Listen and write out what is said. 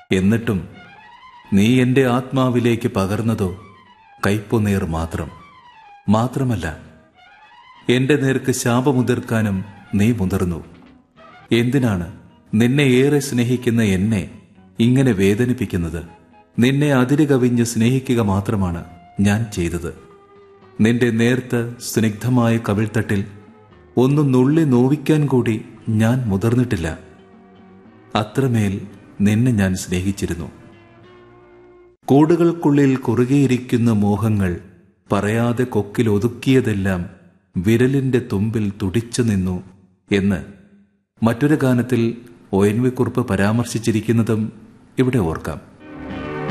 എന്നിട്ടും നീ എൻ്റെ ആത്മാവിലേക്ക് പകർന്നതോ കയ്പുനീർ മാത്രം മാത്രമല്ല എന്റെ നേർക്ക് ശാപമുതിർക്കാനും നീ മുതിർന്നു എന്തിനാണ് നിന്നെ ഏറെ സ്നേഹിക്കുന്ന എന്നെ ഇങ്ങനെ വേദനിപ്പിക്കുന്നത് നിന്നെ അതിര് കവിഞ്ഞ് സ്നേഹിക്കുക മാത്രമാണ് ഞാൻ ചെയ്തത് നിന്റെ നേർത്ത സ്നിഗ്ധമായ കവിൾത്തട്ടിൽ ഒന്ന് നുള്ളി നോവിക്കാൻ കൂടി ഞാൻ മുതിർന്നിട്ടില്ല അത്രമേൽ നിന്നെ ഞാൻ സ്നേഹിച്ചിരുന്നു കൂടുകൾക്കുള്ളിൽ കുറുകിയിരിക്കുന്ന മോഹങ്ങൾ പറയാതെ കൊക്കിൽ ഒതുക്കിയതെല്ലാം വിരലിന്റെ തുമ്പിൽ തുടിച്ചു നിന്നു എന്ന് മറ്റൊരു ഗാനത്തിൽ ഒ എൻ വി കുറിപ്പ് പരാമർശിച്ചിരിക്കുന്നതും ഇവിടെ ഓർക്കാം